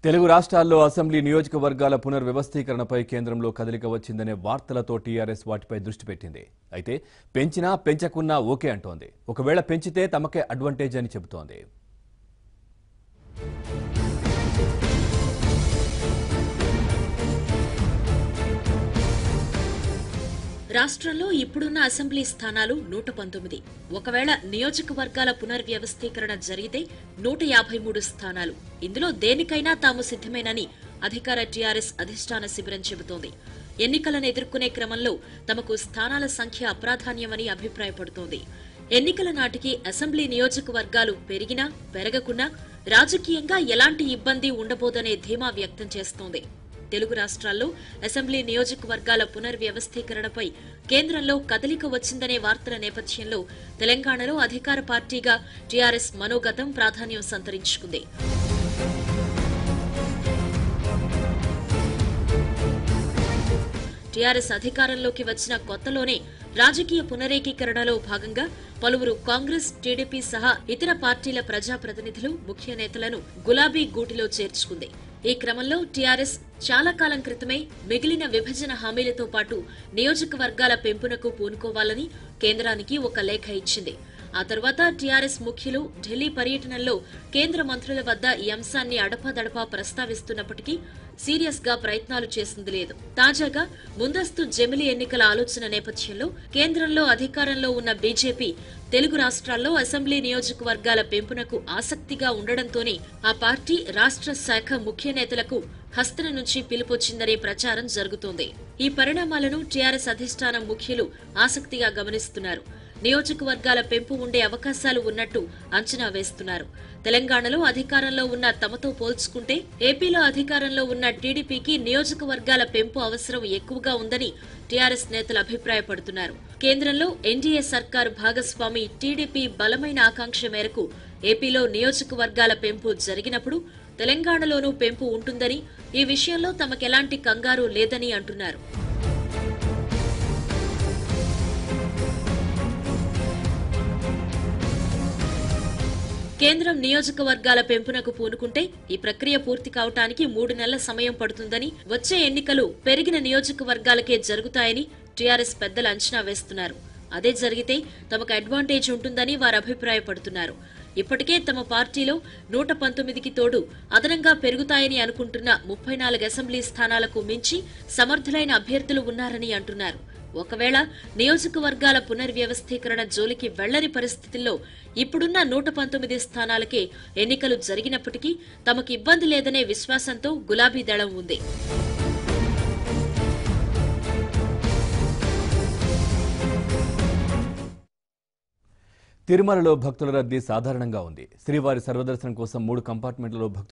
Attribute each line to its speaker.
Speaker 1: తెలుగు రాష్ట్రాల్లో అసెంబ్లీ నియోజకవర్గాల పునర్వ్యవస్థీకరణపై కేంద్రంలో కదలిక వచ్చిందనే వార్తలతో టీఆర్ఎస్ వాటిపై దృష్టి పెట్టింది అయితే పెంచినా పెంచకున్నా ఓకే అంటోంది ఒకవేళ పెంచితే తమకే అడ్వాంటేజ్ అని చెబుతోంది
Speaker 2: రాష్ట్రంలో ఇప్పుడున్న అసెంబ్లీ స్థానాలు నూట పంతొమ్మిది ఒకవేళ నియోజకవర్గాల పునర్వ్యవస్థీకరణ జరిగితే నూట యాభై మూడు స్థానాలు ఇందులో దేనికైనా తాము సిద్ధమేనని అధికార టీఆర్ఎస్ అధిష్టాన శిబిరం చెబుతోంది ఎన్నికలను ఎదుర్కొనే క్రమంలో తమకు స్థానాల సంఖ్య అప్రాధాన్యమని అభిప్రాయపడుతోంది ఎన్నికల నాటికి అసెంబ్లీ నియోజకవర్గాలు పెరిగినా పెరగకున్నా రాజకీయంగా ఎలాంటి ఇబ్బంది ఉండబోదనే ధీమా వ్యక్తం చేస్తోంది తెలుగు రాష్ట్రాల్లో అసెంబ్లీ నియోజకవర్గాల పునర్వ్యవస్థీకరణపై కేంద్రంలో కదలిక వచ్చిందనే వార్తల నేపథ్యంలో తెలంగాణలో అధికార పార్టీగా టీఆర్ఎస్ మనోగతం ప్రాధాన్యం సంతరించుకుంది టీఆర్ఎస్ అధికారంలోకి వచ్చిన కొత్తలోనే రాజకీయ పునరేకీకరణలో భాగంగా పలువురు కాంగ్రెస్ టీడీపీ సహా ఇతర పార్టీల ప్రజాప్రతినిధులు ముఖ్య నేతలను గులాబీ గూటిలో చేర్చుకుంది ఈ క్రమంలో టీఆర్ఎస్ చాలా కాలం క్రితమే మిగిలిన విభజన హామీలతో పాటు నియోజకవర్గాల పెంపునకు పూనుకోవాలని కేంద్రానికి ఒక లేఖ ఇచ్చింది ఆ తర్వాత టీఆర్ఎస్ ముఖ్యులు ఢిల్లీ పర్యటనలో కేంద్ర మంత్రుల వద్ద ఈ అంశాన్ని అడపాదడపా ప్రస్తావిస్తున్నప్పటికీ సీరియస్ గా ప్రయత్నాలు చేసింది లేదు తాజాగా ముందస్తు జమిలి ఎన్నికల ఆలోచన నేపథ్యంలో కేంద్రంలో అధికారంలో ఉన్న బీజేపీ తెలుగు రాష్ట్రాల్లో అసెంబ్లీ నియోజకవర్గాల పెంపునకు ఆసక్తిగా ఉండడంతోనే ఆ పార్టీ రాష్ట్ర శాఖ ముఖ్య నేతలకు హస్తన నుంచి పిలుపొచ్చిందనే ప్రచారం జరుగుతోంది ఈ పరిణామాలను టీఆర్ఎస్ అధిష్టానం ముఖ్యులు ఆసక్తిగా గమనిస్తున్నారు నియోజకవర్గాల పెంపు ఉండే అవకాశాలు ఉన్నట్టు అంచనా వేస్తున్నారు తెలంగాణలో అధికారంలో ఉన్న తమతో పోల్చుకుంటే ఏపీలో అధికారంలో ఉన్న టీడీపీకి నియోజకవర్గాల పెంపు అవసరం ఎక్కువగా ఉందని టీఆర్ఎస్ నేతలు అభిప్రాయపడుతున్నారు కేంద్రంలో ఎన్డీఏ సర్కారు భాగస్వామి టీడీపీ బలమైన ఆకాంక్ష మేరకు ఏపీలో నియోజకవర్గాల పెంపు జరిగినప్పుడు తెలంగాణలోనూ పెంపు ఉంటుందని ఈ విషయంలో తమకెలాంటి కంగారు లేదని అంటున్నారు కేంద్రం నియోజకవర్గాల పెంపునకు పూనుకుంటే ఈ ప్రక్రియ పూర్తి కావటానికి మూడు నెలల సమయం పడుతుందని వచ్చే ఎన్నికలు పెరిగిన నియోజకవర్గాలకే జరుగుతాయని టీఆర్ఎస్ పెద్దలు అంచనా వేస్తున్నారు అదే జరిగితే తమకు అడ్వాంటేజ్ ఉంటుందని వారు అభిప్రాయపడుతున్నారు ఇప్పటికే తమ పార్టీలో నూట పంతొమ్మిదికి తోడు అదనంగా పెరుగుతాయని అనుకుంటున్న ముప్పై నాలుగు అసెంబ్లీ స్థానాలకు మించి సమర్థులైన అభ్యర్థులు ఉన్నారని అంటున్నారు ఒకవేళ నియోజకవర్గాల పునర్వ్యవస్థీకరణ జోలికి వెళ్లని పరిస్థితుల్లో ఇప్పుడున్న నూట పంతొమ్మిది స్థానాలకే ఎన్నికలు జరిగినప్పటికీ తమకు ఇబ్బంది లేదనే విశ్వాసంతో గులాబీ దళం ఉంది
Speaker 1: తిరుమలలో భక్తుల రద్దీ సాధారణంగా ఉంది శ్రీవారి సర్వదర్శనం కోసం మూడు కంపార్ట్మెంట్లలో భక్తులు